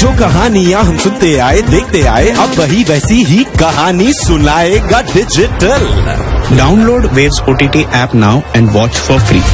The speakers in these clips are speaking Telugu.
जो कहानियाँ हम सुनते आए देखते आए अब वही वैसी ही कहानी सुनाएगा digital Download Waves OTT app now and watch for free.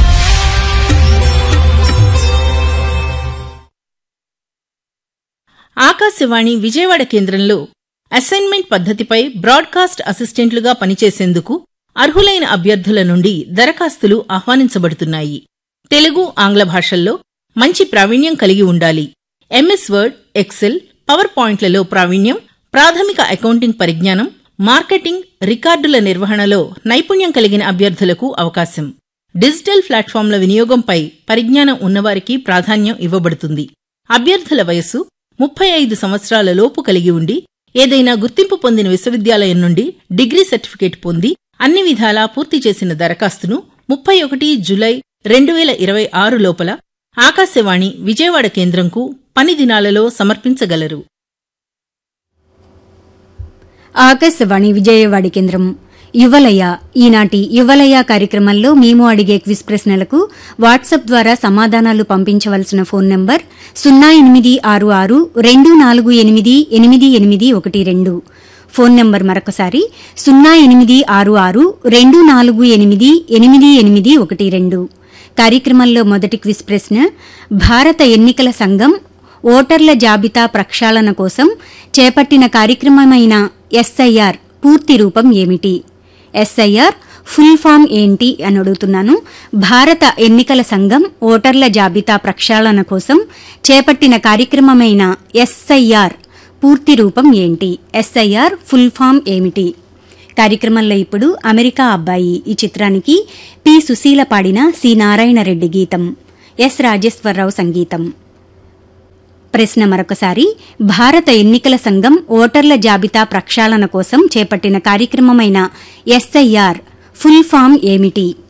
Akashvani Vijayawada కేంద్రంలో అసైన్మెంట్ పద్ధతిపై బ్రాడ్కాస్ట్ అసిస్టెంట్లుగా పనిచేసేందుకు అర్హులైన అభ్యర్థుల నుండి దరఖాస్తులు ఆహ్వానించబడుతున్నాయి తెలుగు ఆంగ్ల భాషల్లో మంచి ప్రావీణ్యం కలిగి ఉండాలి ఎంఎస్ వర్డ్ ఎక్సెల్ పవర్ పాయింట్లలో ప్రావీణ్యం ప్రాథమిక అకౌంటింగ్ పరిజ్ఞానం మార్కెటింగ్ రికార్డుల నిర్వహణలో నైపుణ్యం కలిగిన అభ్యర్థులకు అవకాశం డిజిటల్ ప్లాట్ఫామ్ల వినియోగంపై పరిజ్ఞానం ఉన్నవారికి ప్రాధాన్యం ఇవ్వబడుతుంది అభ్యర్థుల వయస్సు ముప్పై ఐదు సంవత్సరాల లోపు కలిగి ఉండి ఏదైనా గుర్తింపు పొందిన విశ్వవిద్యాలయం నుండి డిగ్రీ సర్టిఫికేట్ పొంది అన్ని విధాలా పూర్తి చేసిన దరఖాస్తును ముప్పై ఒకటి జులై రెండు వేల ఇరవై ఆరు లోపల ఆకాశవాణి విజయవాడ కేంద్రంకు పని దినాలలో సమర్పించగలరు ఆకాశవాణి విజయవాడి కేంద్రం యువలయ ఈనాటి యువలయ కార్యక్రమంలో మేము అడిగే క్విజ్ ప్రశ్నలకు వాట్సాప్ ద్వారా సమాధానాలు పంపించవలసిన ఫోన్ నంబర్ సున్నా ఎనిమిది ఆరు ఆరు రెండు నాలుగు ఎనిమిది ఎనిమిది ఎనిమిది ఒకటి రెండు ఫోన్ నంబర్ మరొకసారి సున్నా ఎనిమిది ఆరు ఆరు రెండు నాలుగు ఎనిమిది ఎనిమిది ఎనిమిది ఒకటి రెండు కార్యక్రమంలో మొదటి క్విజ్ ప్రశ్న భారత ఎన్నికల సంఘం ఓటర్ల జాబితా ప్రక్షాళన కోసం చేపట్టిన కార్యక్రమమైన ఎస్ఐఆర్ పూర్తి రూపం ఏమిటి ఎస్ఐఆర్ ఫుల్ ఫామ్ ఏంటి అని అడుగుతున్నాను భారత ఎన్నికల సంఘం ఓటర్ల జాబితా ప్రక్షాళన కోసం చేపట్టిన కార్యక్రమమైన ఎస్ఐఆర్ పూర్తి రూపం ఏంటి ఎస్ఐఆర్ ఫుల్ ఫామ్ ఏమిటి కార్యక్రమంలో ఇప్పుడు అమెరికా అబ్బాయి ఈ చిత్రానికి పి సుశీల పాడిన సి నారాయణరెడ్డి గీతం ఎస్ రాజేశ్వరరావు సంగీతం ప్రశ్న మరొకసారి భారత ఎన్నికల సంఘం ఓటర్ల జాబితా ప్రక్షాళన కోసం చేపట్టిన కార్యక్రమమైన ఎస్ఐఆర్ ఫుల్ ఫామ్ ఏమిటి